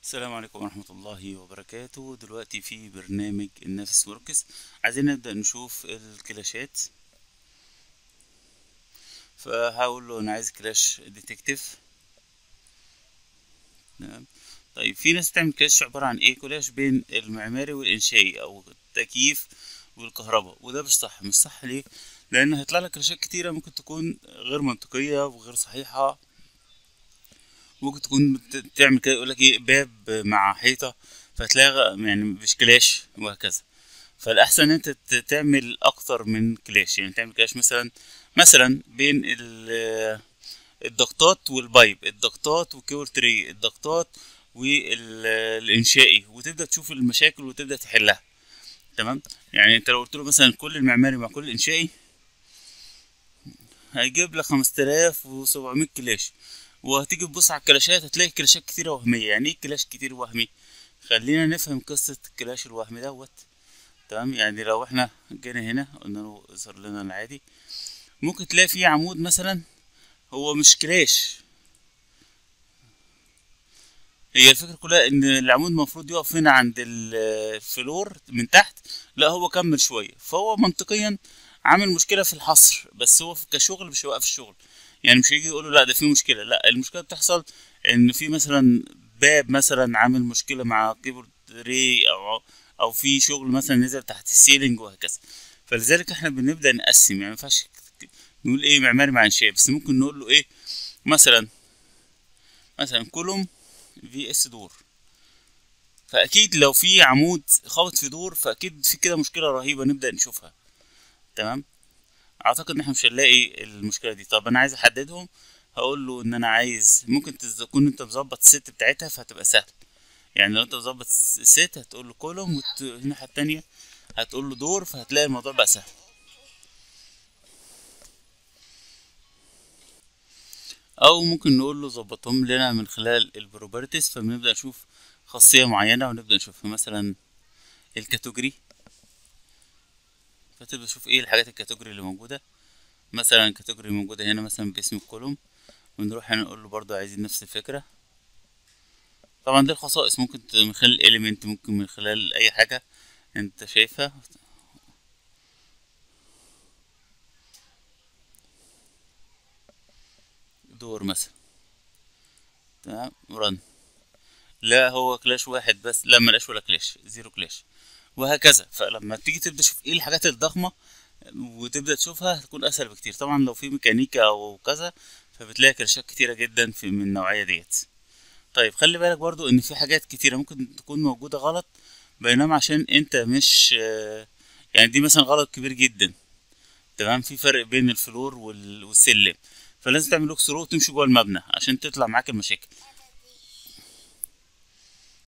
السلام عليكم ورحمة الله وبركاته دلوقتي في برنامج النافس وركس عايزين نبدأ نشوف الكلاشات فهقول له أنا عايز كلاش ديتكتيف تمام طيب في ناس تعمل كلاش عبارة عن ايه كلاش بين المعماري والإنشائي أو التكييف والكهرباء وده مش صح مش صح ليه لأن هيطلع لك كلاشات كتيرة ممكن تكون غير منطقية وغير صحيحة ممكن تكون بت- تعمل كده يقول لك ايه باب مع حيطه فتلاقي غ- يعني مش كلاش وهكذا فالاحسن ان انت ت- تعمل اكتر من كلاش يعني تعمل كلاش مثلا مثلا بين ال- الضغطات والبايب الضغطات والكيبل تري الضغطات والانشائي وتبدا تشوف المشاكل وتبدا تحلها تمام يعني انت لو قلت له مثلا كل المعماري مع كل الانشائي هيجيب لك 5700 كلاش وهتيجي تبص على الكلاشات هتلاقي كلاشات كتيرة وهمية يعني ايه كلاش كتير وهمي خلينا نفهم قصة الكلاش الوهمي دوت تمام يعني لو احنا جينا هنا قلنا له اظهر لنا العادي ممكن تلاقي فيه عمود مثلا هو مش كلاش هي الفكرة كلها ان العمود المفروض يقف هنا عند ال- الفلور من تحت لا هو كمل شوية فهو منطقيا عامل مشكلة في الحصر بس هو كشغل مش هيوقف الشغل يعني مش هيجي يقول له لا ده في مشكلة لا المشكلة بتحصل ان في مثلا باب مثلا عامل مشكلة مع كيبورد ري او او في شغل مثلا نزل تحت السيلينج وهكذا فلذلك احنا بنبدأ نقسم يعني ما ينفعش نقول ايه معماري مع انشاء بس ممكن نقول له ايه مثلا مثلا كولوم في اس دور فاكيد لو في عمود خابط في دور فاكيد في كده مشكله رهيبه نبدا نشوفها تمام اعتقد ان احنا مش هنلاقي المشكله دي طب انا عايز احددهم هقول له ان انا عايز ممكن تكون انت مظبط الست بتاعتها فهتبقى سهل يعني لو انت مظبط الست هتقول له كولوم والناحيه التانية هتقول له دور فهتلاقي الموضوع بقى سهل او ممكن نقول له ظبطهم لنا من خلال البروبرتيز فبنبدا نشوف خاصيه معينه ونبدا نشوف مثلا الكاتيجوري فتبدا تشوف ايه الحاجات الكاتيجوري اللي موجوده مثلا الكاتيجوري موجوده هنا مثلا باسم الكولوم ونروح هنا نقول له برضو عايزين نفس الفكره طبعا دي الخصائص ممكن ت- من خلال الاليمنت ممكن من خلال اي حاجه انت شايفها دور مثلا تمام رن لا هو كلاش واحد بس لا ملاش ولا كلاش زيرو كلاش وهكذا فلما تيجي تبدا تشوف ايه الحاجات الضخمه وتبدا تشوفها هتكون اسهل بكتير طبعا لو في ميكانيكا او كذا فبتلاقي كلاشات كتيره جدا في من النوعيه ديت طيب خلي بالك برضو ان في حاجات كتيره ممكن تكون موجوده غلط بينما عشان انت مش آه، يعني دي مثلا غلط كبير جدا تمام في فرق بين الفلور وال- والسلم فلازم تعمل لوك ثرو وتمشي جوه المبنى عشان تطلع معاك المشاكل